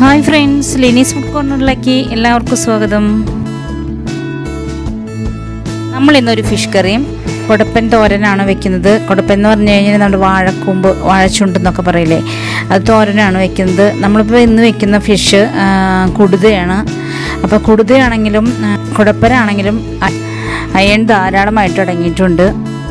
hi friends ലിനീസ് food കോർണറിലേക്ക് എല്ലാവർക്കും സ്വാഗതം നമ്മൾ ഇന്നൊരു ഫിഷ് കറിയും കൊടപ്പൻ തോരനാണ് വെക്കുന്നത് കൊടപ്പൻ എന്ന് പറഞ്ഞു കഴിഞ്ഞാൽ നമ്മുടെ വാഴക്കൂമ്പ് വാഴച്ചുണ്ട് എന്നൊക്കെ പറയില്ലേ അത് തോരനാണ് വെക്കുന്നത് നമ്മളിപ്പോൾ ഇന്ന് വെക്കുന്ന ഫിഷ് കുടുതയാണ് അപ്പോൾ കുടുതയാണെങ്കിലും ആ, കുടപ്പനാണെങ്കിലും അ- അയൺ ധാരാളമായിട്ട് അടങ്ങിയിട്ടുണ്ട്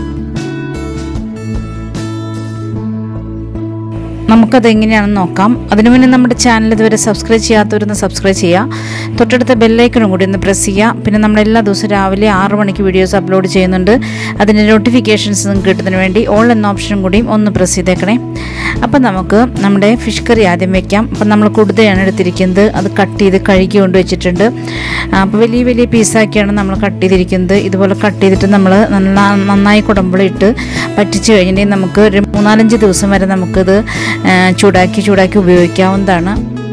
നമുക്കത് എങ്ങനെയാണെന്ന് നോക്കാം അതിനു മുന്നേ നമ്മുടെ ചാനൽ ഇതുവരെ സബ്സ്ക്രൈബ് ചെയ്യാത്തവരൊന്ന് സബ്സ്ക്രൈബ് ചെയ്യുക തൊട്ടടുത്ത ബെല്ലൈക്കണും കൂടി ഒന്ന് പ്രസ് ചെയ്യുക പിന്നെ നമ്മൾ എല്ലാ ദിവസവും രാവിലെ ആറ് മണിക്ക് വീഡിയോസ് അപ്ലോഡ് ചെയ്യുന്നുണ്ട് അതിൻ്റെ നോട്ടിഫിക്കേഷൻസ് നിങ്ങൾക്ക് കിട്ടുന്നതിന് വേണ്ടി ഓൾ എന്ന ഓപ്ഷനും കൂടിയും ഒന്ന് പ്രസ് ചെയ്തേക്കണേ അപ്പം നമുക്ക് നമ്മുടെ ഫിഷ് കറി ആദ്യം വെക്കാം അപ്പം നമ്മൾ കുടുതയാണ് എടുത്തിരിക്കുന്നത് അത് കട്ട് ചെയ്ത് കഴുകി കൊണ്ട് വെച്ചിട്ടുണ്ട് അപ്പോൾ വലിയ വലിയ പീസാക്കിയാണ് നമ്മൾ കട്ട് ചെയ്തിരിക്കുന്നത് ഇതുപോലെ കട്ട് ചെയ്തിട്ട് നമ്മൾ നന്നാ നന്നായി കുടമ്പിളിട്ട് പറ്റിച്ച് കഴിഞ്ഞിട്ടുണ്ടെങ്കിൽ നമുക്ക് ഒരു മൂന്നാലഞ്ച് ദിവസം വരെ നമുക്കിത് ആ, ചൂടാക്കി ചൂടാക്കി ഉപയോഗിക്കാവുന്നതാണ്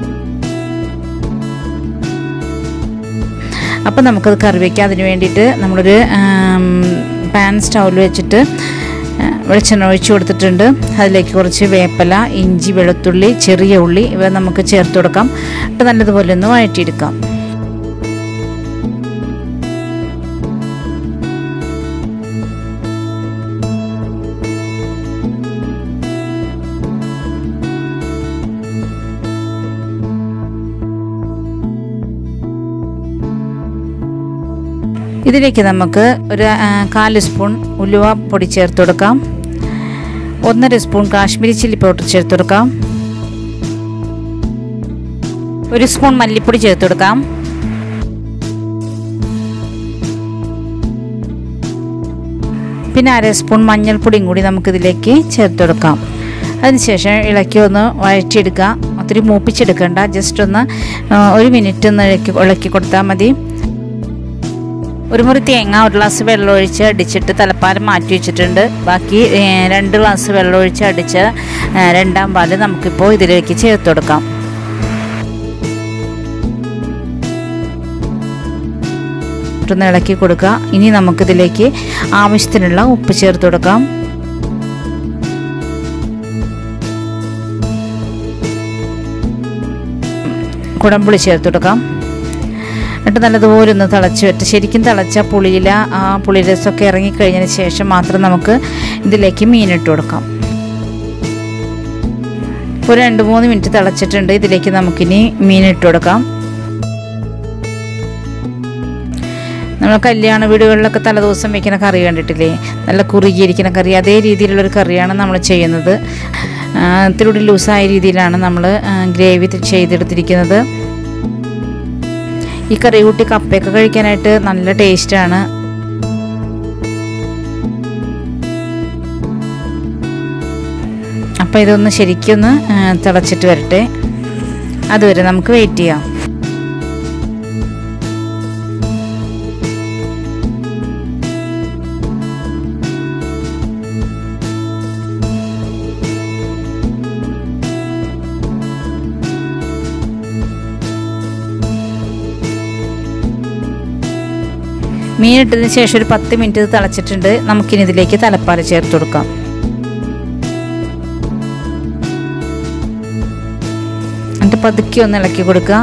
അപ്പം നമുക്കത് കറി വയ്ക്കാം അതിന് വേണ്ടിയിട്ട് നമ്മളൊരു പാൻ സ്റ്റൗവിൽ വെച്ചിട്ട് ആ, വെളിച്ചെണ്ണ ഒഴിച്ചു കൊടുത്തിട്ടുണ്ട് അതിലേക്ക് കുറച്ച് വേപ്പല ഇഞ്ചി വെളുത്തുള്ളി ചെറിയ ഉള്ളി ഇവ നമുക്ക് ചേർത്ത് കൊടുക്കാം എന്നിട്ട് നല്ലതുപോലെ ഒന്ന് വഴറ്റിയെടുക്കാം ഇതിലേക്ക് നമുക്ക് ഒരു ആ, കാല് സ്പൂൺ ഉലുവ പൊടി ചേർത്ത് കൊടുക്കാം ഒന്നര സ്പൂൺ കാശ്മീരി ചില്ലി പൗഡർ ചേർത്ത് കൊടുക്കാം ഒരു സ്പൂൺ മല്ലിപ്പൊടി ചേർത്ത് കൊടുക്കാം പിന്നെ അര സ്പൂൺ മഞ്ഞൾപ്പൊടിയും കൂടി നമുക്കിതിലേക്ക് ചേർത്ത് കൊടുക്കാം അതിനുശേഷം ഇളക്കി ഒന്ന് വഴറ്റിയെടുക്കുക ഒത്തിരി മൂപ്പിച്ചെടുക്കണ്ട ജസ്റ്റ് ഒന്ന് ആ, ഒരു മിനിറ്റ് ഒന്ന് ഇളക്കി ഇളക്കി കൊടുത്താൽ മതി ഒരു മുറി തേങ്ങ ഒരു ഗ്ലാസ് വെള്ളം ഒഴിച്ച് അടിച്ചിട്ട് തലപ്പാൽ മാറ്റി വെച്ചിട്ടുണ്ട് ബാക്കി ഏ, രണ്ട് ഗ്ലാസ് വെള്ളം ഒഴിച്ച് അടിച്ച ഏ, രണ്ടാം പാല് നമുക്കിപ്പോൾ ഇതിലേക്ക് ചേർത്ത് കൊടുക്കാം ഒന്ന് ഇളക്കി കൊടുക്കുക ഇനി നമുക്കിതിലേക്ക് ആവശ്യത്തിനുള്ള ഉപ്പ് ചേർത്ത് കൊടുക്കാം കുടംപുളി ചേർത്ത് കൊടുക്കാം എന്നിട്ട് നല്ലതുപോലെ ഒന്ന് തിളച്ച് വെട്ട് ശരിക്കും തിളച്ച പുളിയില ആ പുളിരസമൊക്കെ ഇറങ്ങിക്കഴിഞ്ഞതിന് ശേഷം മാത്രം നമുക്ക് ഇതിലേക്ക് മീനിട്ട് കൊടുക്കാം ഒരു രണ്ട് മൂന്ന് മിനിറ്റ് തിളച്ചിട്ടുണ്ട് ഇതിലേക്ക് നമുക്കിനി മീനിട്ട് കൊടുക്കാം നമ്മൾ കല്യാണ വീടുകളിലൊക്കെ തലേദിവസം വെക്കുന്ന കറി കണ്ടിട്ടില്ലേ നല്ല കുറുകിയിരിക്കുന്ന കറി അതേ രീതിയിലുള്ളൊരു കറിയാണ് നമ്മൾ ചെയ്യുന്നത് ആ, ഇത്തിരി കൂടി ലൂസായ രീതിയിലാണ് നമ്മൾ ഗ്രേവി ചെയ്തെടുത്തിരിക്കുന്നത് ഈ കറി കൂട്ടി കപ്പയൊക്കെ കഴിക്കാനായിട്ട് നല്ല ടേസ്റ്റാണ് അപ്പോൾ ഇതൊന്ന് ശരിക്കൊന്ന് ആ, തിളച്ചിട്ട് വരട്ടെ അതുവരെ നമുക്ക് വെയിറ്റ് ചെയ്യാം മീനിട്ടതിന് ശേഷം ഒരു പത്ത് മിനിറ്റ് ഇത് തിളച്ചിട്ടുണ്ട് നമുക്കിനി ഇതിലേക്ക് തലപ്പാൽ ചേർത്ത് കൊടുക്കാം എന്നിട്ട് പതുക്കെ ഒന്ന് ഇളക്കി കൊടുക്കുക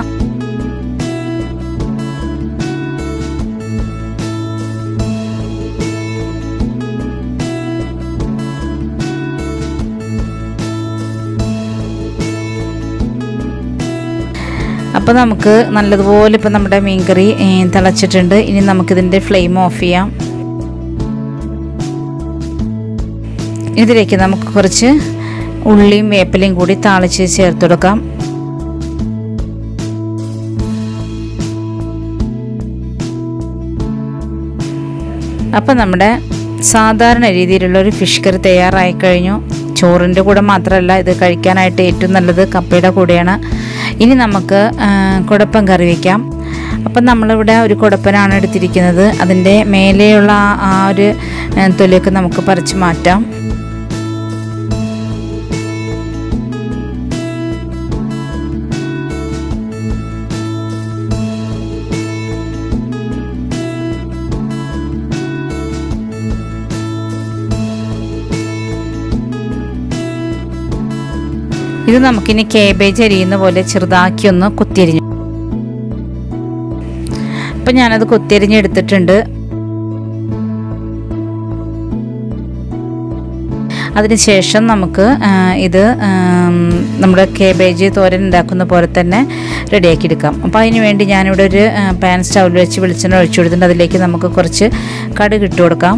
അപ്പോൾ നമുക്ക് നല്ലതുപോലെ ഇപ്പം നമ്മുടെ മീൻകറി ഏ, തിളച്ചിട്ടുണ്ട് ഇനി നമുക്കിതിൻ്റെ ഫ്ലെയിം ഓഫ് ചെയ്യാം ഇതിലേക്ക് നമുക്ക് കുറച്ച് ഉള്ളിയും വേപ്പിലയും കൂടി താളിച്ച് ചേർത്ത് കൊടുക്കാം അപ്പം നമ്മുടെ സാധാരണ രീതിയിലുള്ള ഒരു ഫിഷ് കറി തയ്യാറായി കഴിഞ്ഞു ചോറിൻ്റെ കൂടെ മാത്രമല്ല ഇത് കഴിക്കാനായിട്ട് ഏറ്റവും നല്ലത് കപ്പയുടെ കൂടെയാണ് ഇനി നമുക്ക് ആ, കുടപ്പൻ കറി വയ്ക്കാം അപ്പം നമ്മളിവിടെ ഒരു കുടപ്പനാണ് എടുത്തിരിക്കുന്നത് അതിൻ്റെ മേലെയുള്ള ആ- ആ ഒരു ആ, തൊലിയൊക്കെ നമുക്ക് പറിച്ച് മാറ്റാം ഇത് നമുക്കിനി കേബേജ് അരിയുന്ന പോലെ ചെറുതാക്കി ഒന്ന് കുത്തിയരിഞ്ഞു അപ്പം ഞാനത് കുത്തിയരിഞ്ഞെടുത്തിട്ടുണ്ട് അതിനുശേഷം നമുക്ക് ആ, ഇത് ആം, നമ്മുടെ കേബേജ് തോരൻ ഉണ്ടാക്കുന്ന പോലെ തന്നെ റെഡിയാക്കി എടുക്കാം അപ്പോൾ അതിന് വേണ്ടി ഞാനിവിടെ ഒരു ആ, പാൻ സ്റ്റൗവിൽ വെച്ച് വെളിച്ചെണ്ണ ഒഴിച്ചു കൊടുത്തിട്ടുണ്ട് അതിലേക്ക് നമുക്ക് കുറച്ച് കടുക് ഇട്ട് കൊടുക്കാം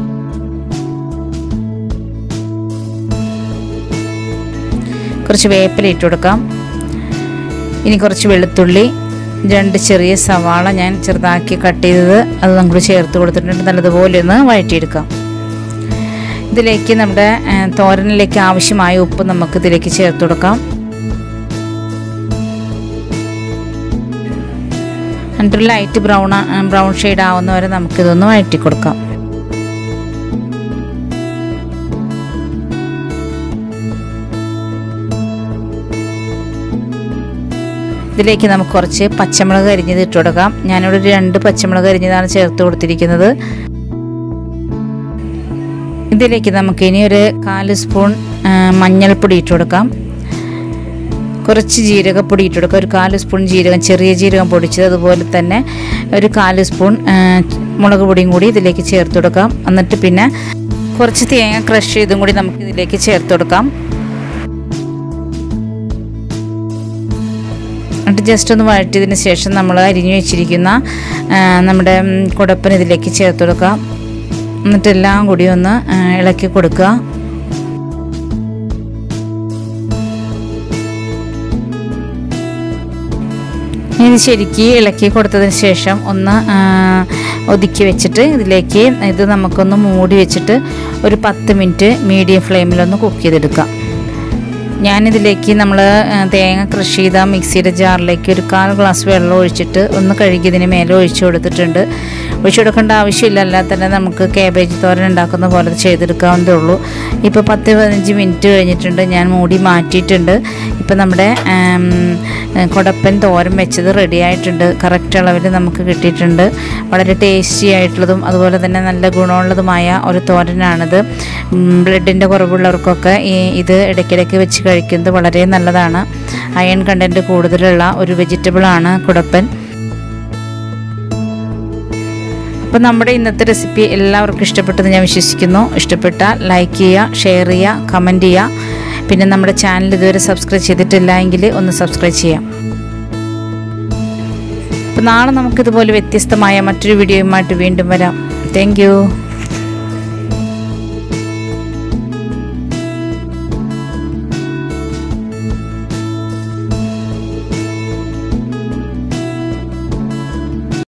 കുറച്ച് വേപ്പില ഇട്ട് കൊടുക്കാം ഇനി കുറച്ച് വെളുത്തുള്ളി രണ്ട് ചെറിയ സവാള ഞാൻ ചെറുതാക്കി കട്ട് ചെയ്തത് അത് നമുക്ക് ചേർത്ത് കൊടുത്തിട്ടുണ്ട് നല്ലതുപോലെ ഒന്ന് വഴറ്റിയെടുക്കാം ഇതിലേക്ക് നമ്മുടെ ആ, തോരനിലേക്ക് ആവശ്യമായ ഉപ്പ് നമുക്ക് ഇതിലേക്ക് ചേർത്ത് കൊടുക്കാം എന്നിട്ട് ലൈറ്റ് ബ്രൗൺ ബ്രൗൺ ഷെയ്ഡ് ആവുന്ന വരെ നമുക്കിതൊന്ന് വഴറ്റി കൊടുക്കാം ഇതിലേക്ക് നമുക്ക് കുറച്ച് പച്ചമുളക് അരിഞ്ഞത് ഇട്ട് കൊടുക്കാം ഞാനിവിടെ ഒരു രണ്ട് പച്ചമുളക് അരിഞ്ഞതാണ് ചേർത്ത് കൊടുത്തിരിക്കുന്നത് ഇതിലേക്ക് നമുക്ക് ഇനി ഒരു കാല് സ്പൂൺ ആ, മഞ്ഞൾപ്പൊടി ഇട്ട് കൊടുക്കാം കുറച്ച് ജീരകപ്പൊടി ഇട്ട് കൊടുക്കുക ഒരു കാല് സ്പൂൺ ജീരകം ചെറിയ ജീരകം പൊടിച്ചത് അതുപോലെ തന്നെ ഒരു കാല് സ്പൂൺ ആ, മുളക് പൊടിയും കൂടി ഇതിലേക്ക് ചേർത്ത് കൊടുക്കാം എന്നിട്ട് പിന്നെ കുറച്ച് തേങ്ങ ക്രഷ് ചെയ്തും കൂടി നമുക്ക് ഇതിലേക്ക് ചേർത്ത് കൊടുക്കാം എന്നിട്ട് ജസ്റ്റ് ഒന്ന് വഴറ്റിയതിന് ശേഷം നമ്മൾ അരിഞ്ഞു വെച്ചിരിക്കുന്ന ആ, നമ്മുടെ ഉം, കുടപ്പൻ ഇതിലേക്ക് ചേർത്ത് കൊടുക്കാം എന്നിട്ട് എല്ലാം കൂടി ഒന്ന് ആ, ഇളക്കി കൊടുക്കുക ഇത് ശരിക്ക് ഇളക്കി കൊടുത്തതിന് ശേഷം ഒന്ന് ആ, ഒതുക്കി വെച്ചിട്ട് ഇതിലേക്ക് ഇത് നമുക്കൊന്ന് മൂടി വെച്ചിട്ട് ഒരു പത്ത് മിനിറ്റ് മീഡിയം ഫ്ലെയിമിലൊന്ന് കുക്ക് ചെയ്തെടുക്കാം ഞാനിതിലേക്ക് നമ്മൾ തേങ്ങ കൃഷി ചെയ്ത മിക്സിയുടെ ജാറിലേക്ക് ഒരു കാൽ ഗ്ലാസ് വെള്ളം ഒഴിച്ചിട്ട് ഒന്ന് കഴുകിയതിന് മേലെ ഒഴിച്ചു കൊടുത്തിട്ടുണ്ട് ഒഴിച്ചു കൊടുക്കേണ്ട ആവശ്യമില്ല അല്ലാതെ തന്നെ നമുക്ക് കാബേജ് തോരൻ ഉണ്ടാക്കുന്ന പോലെ ചെയ്തെടുക്കാവുന്നതേ ഉള്ളൂ ഇപ്പോൾ പത്ത് പതിനഞ്ച് മിനിറ്റ് കഴിഞ്ഞിട്ടുണ്ട് ഞാൻ മൂടി മാറ്റിയിട്ടുണ്ട് ഇപ്പോൾ നമ്മുടെ ആം, കുടപ്പൻ തോരൻ വെച്ചത് റെഡി ആയിട്ടുണ്ട് കറക്റ്റ് അളവിൽ നമുക്ക് കിട്ടിയിട്ടുണ്ട് വളരെ ടേസ്റ്റി ആയിട്ടുള്ളതും അതുപോലെ തന്നെ നല്ല ഗുണമുള്ളതുമായ ഒരു തോരനാണിത് ബ്ലഡിൻ്റെ കുറവുള്ളവർക്കൊക്കെ ഈ ഇത് ഇടയ്ക്കിടയ്ക്ക് വെച്ച് കഴിക്കുന്നത് വളരെ നല്ലതാണ് അയൺ കണ്ടൻറ്റ് കൂടുതലുള്ള ഒരു വെജിറ്റബിളാണ് കുടപ്പൻ അപ്പോൾ നമ്മുടെ ഇന്നത്തെ റെസിപ്പി എല്ലാവർക്കും ഇഷ്ടപ്പെട്ടെന്ന് ഞാൻ വിശ്വസിക്കുന്നു ഇഷ്ടപ്പെട്ടാൽ ലൈക്ക് ചെയ്യുക ഷെയർ ചെയ്യുക കമൻറ്റ് ചെയ്യുക പിന്നെ നമ്മുടെ ചാനൽ ഇതുവരെ സബ്സ്ക്രൈബ് ചെയ്തിട്ടില്ല എങ്കിൽ ഒന്ന് സബ്സ്ക്രൈബ് ചെയ്യാം അപ്പോൾ നാളെ നമുക്കിതുപോലെ വ്യത്യസ്തമായ മറ്റൊരു വീഡിയോയുമായിട്ട് വീണ്ടും വരാം താങ്ക്